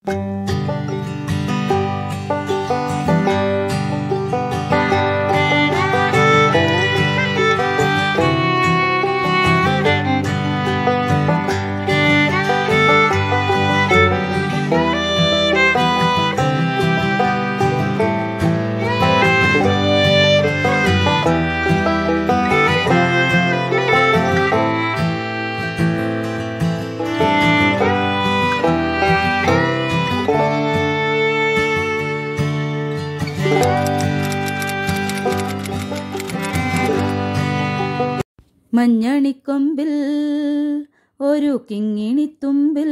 മഞ്ഞണിക്കൊമ്പിൽ ഒരു കിങ്ങിണിത്തുമ്പിൽ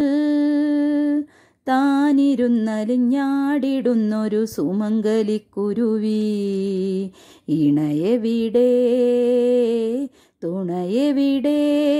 താനിരുന്നലിഞ്ഞാടിടുന്നൊരു സുമംഗലിക്കുരുവി ഇണയെവിടെ തുണയെവിടെ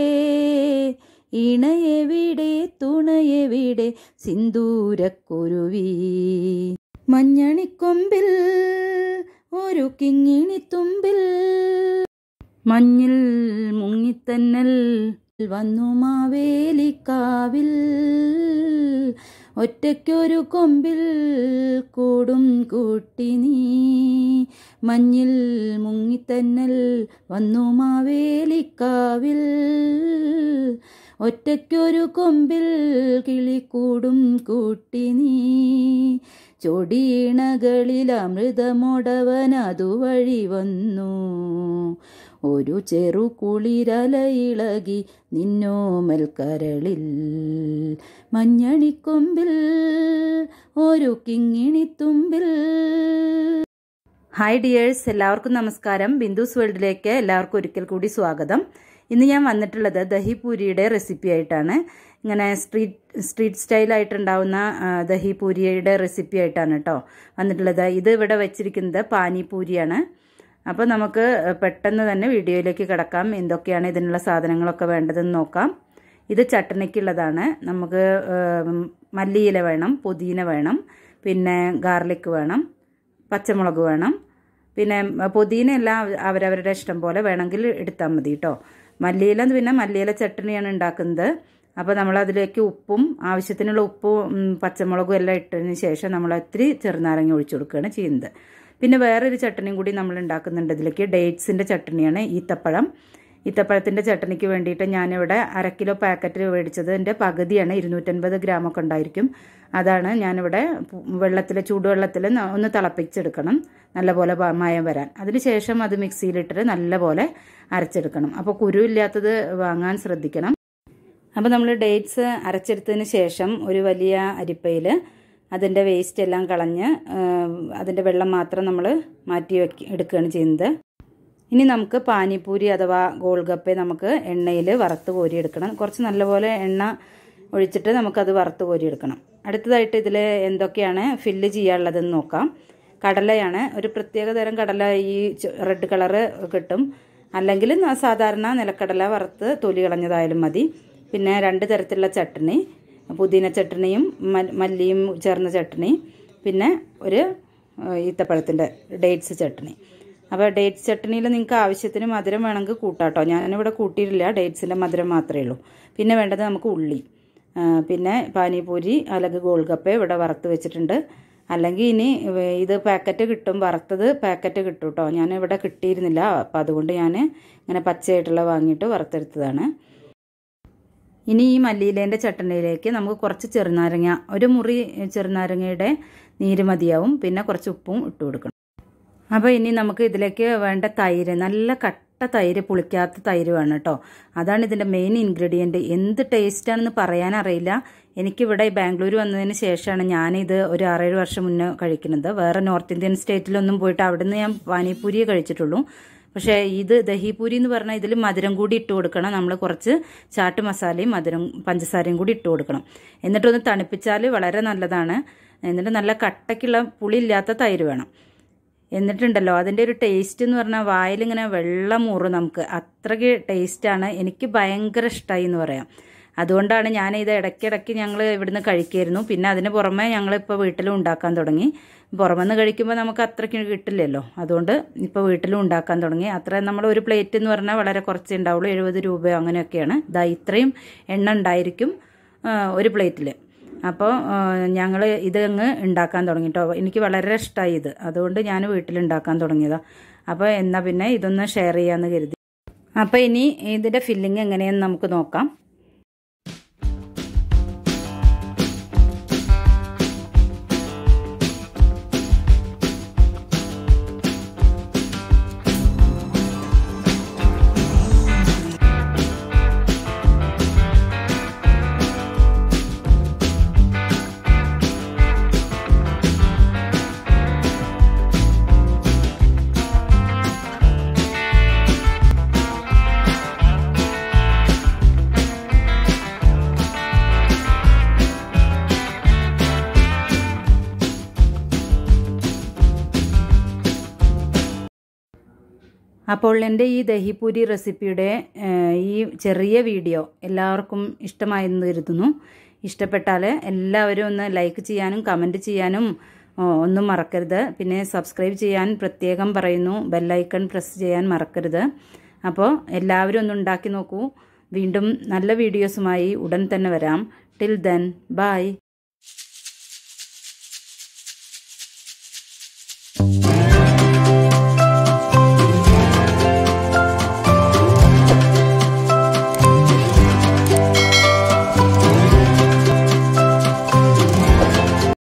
ഇണയെവിടെ തുണയെവിടെ സിന്ദൂരക്കുരുവി മഞ്ഞണിക്കൊമ്പിൽ ഒരു കിങ്ങിണിത്തുമ്പിൽ മഞ്ഞിൽ മുങ്ങിത്തന്നൽ വന്നു മാവേലിക്കാവിൽ ഒറ്റയ്ക്കൊരു കൊമ്പിൽ കൂടും കൂട്ടി നീ മഞ്ഞിൽ മുങ്ങിത്തന്നൽ വന്നു മാവേലിക്കാവിൽ ഒറ്റയ്ക്കൊരു കൊമ്പിൽ കിളിക്കൂടും കൂട്ടി നീ ചൊടിയിണകളിൽ അമൃതമൊടവൻ അതുവഴി വന്നു ഒരു ചെറു കുളിരലയിളകി നിന്നോമൽ കരളിൽ മഞ്ഞണിക്കൊമ്പിൽ ഒരു കിങ്ങിണിത്തുമ്പിൽ ഹായ് ഡിയേഴ്സ് എല്ലാവർക്കും നമസ്കാരം ബിന്ദുസ് വേൾഡിലേക്ക് എല്ലാവർക്കും ഒരിക്കൽ കൂടി സ്വാഗതം ഇന്ന് ഞാൻ വന്നിട്ടുള്ളത് ദഹിപൂരിയുടെ റെസിപ്പി ആയിട്ടാണ് ഇങ്ങനെ സ്ട്രീറ്റ് സ്ട്രീറ്റ് സ്റ്റൈലായിട്ടുണ്ടാവുന്ന ദഹിപൂരിയുടെ റെസിപ്പി ആയിട്ടാണ് കേട്ടോ വന്നിട്ടുള്ളത് ഇത് ഇവിടെ വെച്ചിരിക്കുന്നത് പാനിപൂരിയാണ് അപ്പോൾ നമുക്ക് പെട്ടെന്ന് തന്നെ വീഡിയോയിലേക്ക് കിടക്കാം എന്തൊക്കെയാണ് ഇതിനുള്ള സാധനങ്ങളൊക്കെ വേണ്ടതെന്ന് നോക്കാം ഇത് ചട്ടണിക്കുള്ളതാണ് നമുക്ക് മല്ലിയില വേണം പുതിന വേണം പിന്നെ ഗാർലിക് വേണം പച്ചമുളക് വേണം പിന്നെ പുതിന എല്ലാം അവരവരുടെ ഇഷ്ടം പോലെ വേണമെങ്കിൽ എടുത്താൽ മതി കേട്ടോ മല്ലിയില പിന്നെ മല്ലിയില ചട്ടണിയാണ് ഉണ്ടാക്കുന്നത് അപ്പോൾ നമ്മൾ അതിലേക്ക് ഉപ്പും ആവശ്യത്തിനുള്ള ഉപ്പും പച്ചമുളകും എല്ലാം ഇട്ടതിന് ശേഷം നമ്മൾ ഒത്തിരി ചെറുനാരങ്ങ ഒഴിച്ചു കൊടുക്കുകയാണ് ചെയ്യുന്നത് പിന്നെ വേറൊരു ചട്ടണിയും കൂടി നമ്മൾ ഉണ്ടാക്കുന്നുണ്ട് ഇതിലേക്ക് ഡേറ്റ്സിൻ്റെ ചട്ടണിയാണ് ഈത്തപ്പഴം ഈത്തപ്പഴത്തിൻ്റെ ചട്ടണിക്ക് വേണ്ടിയിട്ട് ഞാനിവിടെ അര കിലോ പാക്കറ്റ് മേടിച്ചതിൻ്റെ പകുതിയാണ് ഇരുന്നൂറ്റൻപത് ഗ്രാമൊക്കെ ഉണ്ടായിരിക്കും അതാണ് ഞാനിവിടെ വെള്ളത്തിൽ ചൂടുവെള്ളത്തിൽ ഒന്ന് തിളപ്പിച്ചെടുക്കണം നല്ലപോലെ മയം വരാൻ അതിനുശേഷം അത് മിക്സിയിലിട്ടിട്ട് നല്ലപോലെ അരച്ചെടുക്കണം അപ്പോൾ കുരു ഇല്ലാത്തത് വാങ്ങാൻ ശ്രദ്ധിക്കണം അപ്പോൾ നമ്മൾ ഡേറ്റ്സ് അരച്ചെടുത്തതിന് ശേഷം ഒരു വലിയ അരിപ്പയിൽ അതിൻ്റെ വേസ്റ്റ് എല്ലാം കളഞ്ഞ് അതിൻ്റെ വെള്ളം മാത്രം നമ്മൾ മാറ്റി വെക്കി എടുക്കുകയാണ് ചെയ്യുന്നത് ഇനി നമുക്ക് പാനിപ്പൂരി അഥവാ ഗോൾഗപ്പെ നമുക്ക് എണ്ണയിൽ വറുത്ത് കോരിയെടുക്കണം കുറച്ച് നല്ലപോലെ എണ്ണ ഒഴിച്ചിട്ട് നമുക്കത് വറുത്ത് കോരിയെടുക്കണം അടുത്തതായിട്ട് ഇതിൽ എന്തൊക്കെയാണ് ഫില്ല് ചെയ്യാനുള്ളതെന്ന് നോക്കാം കടലയാണ് ഒരു പ്രത്യേക തരം കടല ഈ റെഡ് കളറ് കിട്ടും അല്ലെങ്കിൽ സാധാരണ നിലക്കടല വറുത്ത് തൊലി കളഞ്ഞതായാലും മതി പിന്നെ രണ്ട് തരത്തിലുള്ള ചട്നി പുതിന ചട്നിയും മല്ലിയും ചേർന്ന ചട്നി പിന്നെ ഒരു ഈത്തപ്പഴത്തിൻ്റെ ഡേറ്റ്സ് ചട്നി അപ്പോൾ ഡേറ്റ്സ് ചട്നിയിൽ നിങ്ങൾക്ക് ആവശ്യത്തിന് മധുരം വേണമെങ്കിൽ കൂട്ടാട്ടോ ഞാനിവിടെ കൂട്ടിയിട്ടില്ല ഡേറ്റ്സിൻ്റെ മധുരം മാത്രമേ ഉള്ളൂ പിന്നെ വേണ്ടത് നമുക്ക് ഉള്ളി പിന്നെ പാനിപൂരി അല്ലെങ്കിൽ ഗോൾഗപ്പ ഇവിടെ വറുത്ത് വെച്ചിട്ടുണ്ട് അല്ലെങ്കിൽ ഇനി ഇത് പാക്കറ്റ് കിട്ടും വറുത്തത് പാക്കറ്റ് കിട്ടും കേട്ടോ ഞാൻ ഇവിടെ കിട്ടിയിരുന്നില്ല അപ്പോൾ അതുകൊണ്ട് ഞാൻ ഇങ്ങനെ പച്ചയായിട്ടുള്ള വാങ്ങിയിട്ട് വറുത്തെടുത്തതാണ് ഇനി ഈ മല്ലിയിലേൻ്റെ ചട്ടണിയിലേക്ക് നമുക്ക് കുറച്ച് ചെറുനാരങ്ങ ഒരു മുറി ചെറുനാരങ്ങയുടെ നീര് മതിയാവും പിന്നെ കുറച്ച് ഉപ്പും ഇട്ട് കൊടുക്കണം അപ്പോൾ ഇനി നമുക്ക് ഇതിലേക്ക് വേണ്ട തൈര് നല്ല കട്ട തൈര് പുളിക്കാത്ത തൈര് വേണം കേട്ടോ അതാണ് ഇതിൻ്റെ മെയിൻ ഇൻഗ്രീഡിയൻറ്റ് എന്ത് ടേസ്റ്റാണെന്ന് പറയാനറിയില്ല എനിക്കിവിടെ ബാംഗ്ലൂർ വന്നതിന് ശേഷമാണ് ഞാനിത് ഒരു ആറേഴ് വർഷം മുന്നേ കഴിക്കുന്നത് വേറെ നോർത്ത് ഇന്ത്യൻ സ്റ്റേറ്റിലൊന്നും പോയിട്ട് അവിടുന്ന് ഞാൻ പാനിപ്പൂരിയെ കഴിച്ചിട്ടുള്ളൂ പക്ഷേ ഇത് ദഹിപൂരി എന്ന് പറഞ്ഞാൽ ഇതിൽ മധുരം കൂടി ഇട്ട് കൊടുക്കണം നമ്മൾ കുറച്ച് ചാട്ട് മസാലയും മധുരം പഞ്ചസാരയും കൂടി ഇട്ട് കൊടുക്കണം എന്നിട്ടൊന്ന് തണുപ്പിച്ചാൽ വളരെ നല്ലതാണ് എന്നിട്ട് നല്ല കട്ടയ്ക്കുള്ള പുളിയില്ലാത്ത തൈര് വേണം എന്നിട്ടുണ്ടല്ലോ അതിൻ്റെ ഒരു ടേസ്റ്റ് എന്ന് പറഞ്ഞാൽ വായിലിങ്ങനെ വെള്ളം മൂറും നമുക്ക് അത്രയ്ക്ക് ടേസ്റ്റാണ് എനിക്ക് ഭയങ്കര ഇഷ്ടമായി എന്ന് പറയാം അതുകൊണ്ടാണ് ഞാൻ ഇത് ഇടയ്ക്കിടയ്ക്ക് ഞങ്ങൾ ഇവിടുന്ന് കഴിക്കുമായിരുന്നു പിന്നെ അതിന് പുറമെ ഞങ്ങളിപ്പോൾ വീട്ടിലും ഉണ്ടാക്കാൻ തുടങ്ങി പുറമെന്ന് കഴിക്കുമ്പോൾ നമുക്ക് അത്രയ്ക്ക് കിട്ടില്ലല്ലോ അതുകൊണ്ട് ഇപ്പോൾ വീട്ടിലും ഉണ്ടാക്കാൻ തുടങ്ങി അത്ര നമ്മൾ ഒരു പ്ലേറ്റ് എന്ന് പറഞ്ഞാൽ വളരെ കുറച്ചേ ഉണ്ടാവുള്ളൂ എഴുപത് രൂപയോ അങ്ങനെയൊക്കെയാണ് ഇതാ ഇത്രയും എണ്ണ ഉണ്ടായിരിക്കും ഒരു പ്ലേറ്റിൽ അപ്പോൾ ഞങ്ങൾ ഇതങ്ങ് ഉണ്ടാക്കാൻ തുടങ്ങി കേട്ടോ എനിക്ക് വളരെ ഇഷ്ടമായി ഇത് അതുകൊണ്ട് ഞാൻ വീട്ടിൽ ഉണ്ടാക്കാൻ തുടങ്ങിയതാണ് അപ്പോൾ എന്നാൽ പിന്നെ ഇതൊന്ന് ഷെയർ ചെയ്യാമെന്ന് കരുതി അപ്പോൾ ഇനി ഇതിൻ്റെ ഫില്ലിങ് എങ്ങനെയെന്ന് നമുക്ക് നോക്കാം അപ്പോൾ എൻ്റെ ഈ ദഹിപൂരി റെസിപ്പിയുടെ ഈ ചെറിയ വീഡിയോ എല്ലാവർക്കും ഇഷ്ടമായെന്ന് കരുതുന്നു ഇഷ്ടപ്പെട്ടാൽ എല്ലാവരും ഒന്ന് ലൈക്ക് ചെയ്യാനും കമൻറ്റ് ചെയ്യാനും ഒന്നും മറക്കരുത് പിന്നെ സബ്സ്ക്രൈബ് ചെയ്യാൻ പ്രത്യേകം പറയുന്നു ബെല്ലൈക്കൺ പ്രസ് ചെയ്യാൻ മറക്കരുത് അപ്പോൾ എല്ലാവരും ഒന്ന് ഉണ്ടാക്കി നോക്കൂ വീണ്ടും നല്ല വീഡിയോസുമായി ഉടൻ തന്നെ വരാം ടിൽ ദെൻ ബൈ